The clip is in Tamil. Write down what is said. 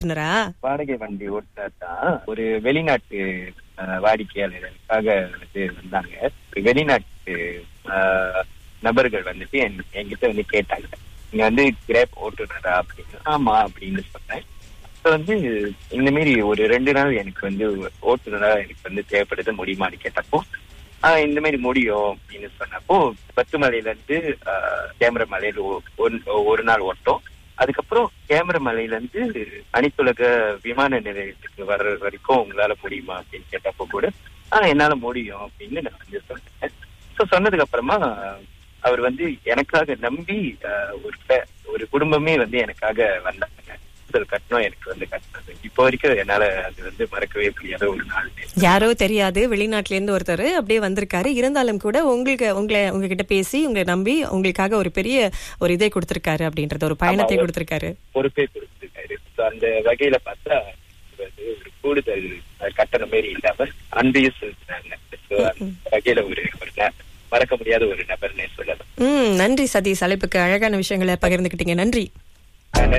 ஓட்டுநரா வாடகை வண்டி ஓட்டுநர் தான் ஒரு வெளிநாட்டு அஹ், வாடிக்கையாளர்களுக்காக வந்து வந்தாங்க ஒரு வெளிநாட்டு அஹ், நபர்கள் வந்துட்டு என்- என்கிட்ட வந்து கேட்டாங்க நீங்க வந்து கிரேப் ஓட்டுநரா அப்படின்னு ஆமா அப்படின்னு சொன்னேன் அப்ப வந்து இந்த மாதிரி ஒரு ரெண்டு நாள் எனக்கு வந்து ஓட்டுநரா எனக்கு வந்து தேவைப்படுது முடியுமான்னு கேட்டப்போ ஆஹ் இந்த மாதிரி முடியும் அப்படின்னு சொன்னப்போ பத்து மலையில இருந்து கேமரா மலையில ஒ- ஒரு- ஒரு நாள் ஓட்டம் அதுக்கப்புறம் கேமரா மலையில இருந்து அனைத்துலக விமான நிலையத்துக்கு வர்ற வரைக்கும் உங்களால முடியுமா அப்படின்னு கேட்டப்போ கூட ஆஹ் என்னால முடியும் அப்படின்னு நான் வந்து சொன்னேன் ஸோ சொன்னதுக்கு அப்புறமா அவர் வந்து எனக்காக நம்பி ஆஹ் ஒரு fa- ஒரு குடும்பமே வந்து எனக்காக வந்தாங்க முதல் கட்டணம் எனக்கு வந்து கட்டினது இப்போ வரைக்கும் என்னால அது வந்து மறக்கவே முடியாத ஒரு நாள் யாரோ தெரியாது வெளிநாட்டுல இருந்து ஒருத்தர் அப்படியே வந்திருக்காரு இருந்தாலும் கூட உங்களுக்கு உங்களை உங்ககிட்ட பேசி உங்களை நம்பி உங்களுக்காக ஒரு பெரிய ஒரு இதை கொடுத்திருக்காரு அப்படின்றது ஒரு பயணத்தை ஆமா. கொடுத்திருக்காரு பொறுப்பே கொடுத்திருக்காரு So, அந்த வகையில பார்த்தா இது வந்து ஒரு கூடுதல் அஹ், கட்டணம் மாரி இல்லாம அன்பையும் செலுத்தினாங்க So, அந்த வகையில ஒரு ஒரு ந- மறக்க முடியாத ஒரு நபர்னே சொல்லலாம் ம் நன்றி சதீஷ் அழைப்புக்கு அழகான விஷயங்களை பகிர்ந்துக்கிட்டீங்க நன்றி அஹ்,